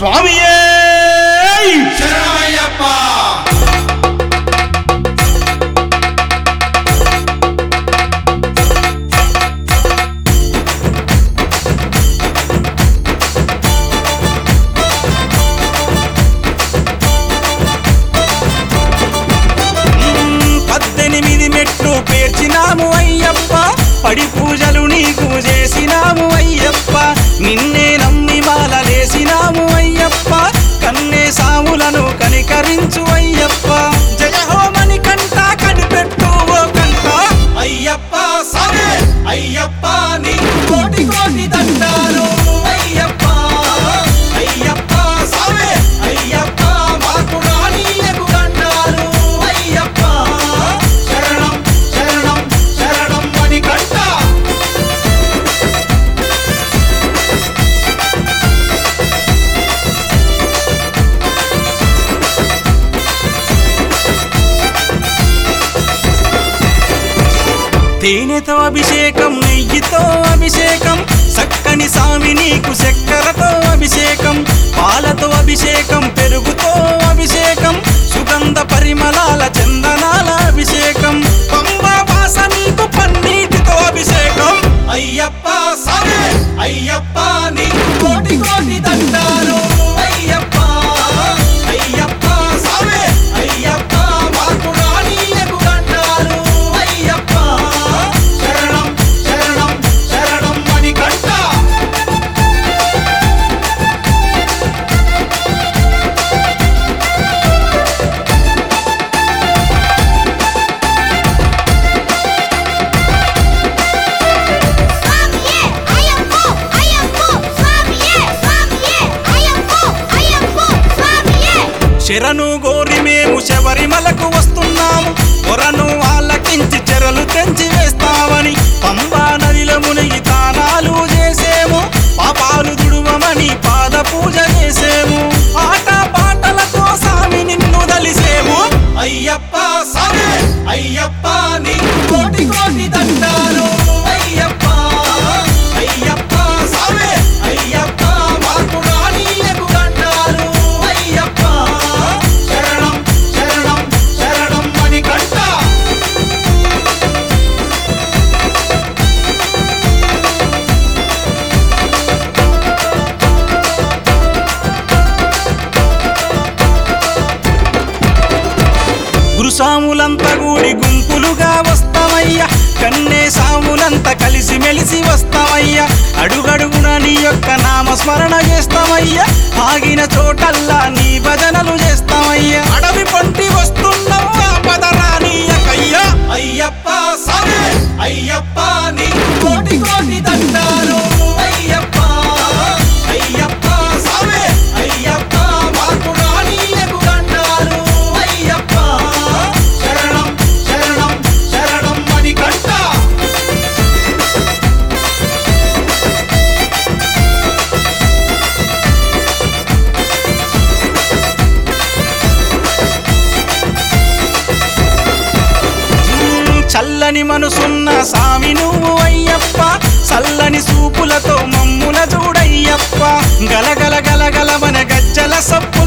స్వామియే శరణమయ్యప్ప మ్మ్, పద్దెనిమిది మెట్లు పేర్చినాము అయ్యప్ప పడి పూజలు నీకు చేసినాము అయ్యప్ప నిన్నే నమ్మి మాలలేసినాము అయ్యప్ప కన్నే సాములను కనికరించు అయ్యప్ప జయ హోమని కంట కనిపెట్టు ఓ కంట అయ్యప్ప సరే అయ్యప్ప నీకు కోటి కోటి దండాలు అయ్యప్ప అయ్యప్ప సరే అయ్యప్ప మాకు రానీయకు దండాలు అయ్యప్ప శరణం శరణం శరణం అని కంట తేనెతో అభిషేకం నెయ్యితో అభిషేకం చక్కని సామి నీకు చక్కెరతో అభిషేకం పాలతో అభిషేకం పెరుగుతో అభిషేకం సుగంధ పరిమళాల చందనాల అభిషేకం పంబా వాస నీకు పన్నీటితో అభిషేకం అయ్యప్ప సరే అయ్యప్ప నీకు కోటి కోటి దండాలు అయ్యప్ప అయ్యప్ప సరే అయ్యప్ప మాకు రానీయకు దండాలు అయ్యప్ప శరణం శరణం శరణం అని కంట స్వామియే అయ్యప్పో అయ్యప్పో స్వామియే స్వామియే అయ్యప్పో అయ్యప్పో స్వామియే శరణు గోరి మేము శబరిమలకు వస్తున్నాము కొరను ఆలకించి చెరలు తెంచి వేస్తామని పంబా నదిలో మునిగి తానాలు చేసేము పాపాలు దుడువమని పాద పూజ చేసేము ఆట పాటలతో సామి నిన్ను దలిసేము అయ్యప్ప సరే అయ్యప్ప నీకు కోటి కోటి దండాలు అయ్యప్ప అయ్యప్ప సరే అయ్యప్ప మాకు రానీయకు దండాలు అయ్యప్ప శరణం శరణం శరణం అని కంట గురుసాములంతా కూడి గుంపులుగా వస్తామయ్యా కన్నే సాములంతా కలిసి మెలిసి వస్తామయ్యా అడుగడుగున నీ యొక్క నామస్మరణ చేస్తామయ్యా ఆగిన చోటల్లా నీ భజనలు చేస్తామయ్యా అడవి పొంటి వస్తున్నాం పదరానీయకయ్యా అయ్యప్ప సరే అయ్యప్ప నీకు కోటి కోటి దండాలు అయ్యప్ప అయ్యప్ప సరే అయ్యప్ప మాకు రానీయకు దండాలు అయ్యప్ప శరణం శరణం శరణం అని కంట మ్మ్, చల్లని మనసున్న సామి నువ్వు అయ్యప్ప చల్లని సూపులతో మమ్ముల చూడయ్యప్ప గలగల గలగల మన గజ్జల సప్పు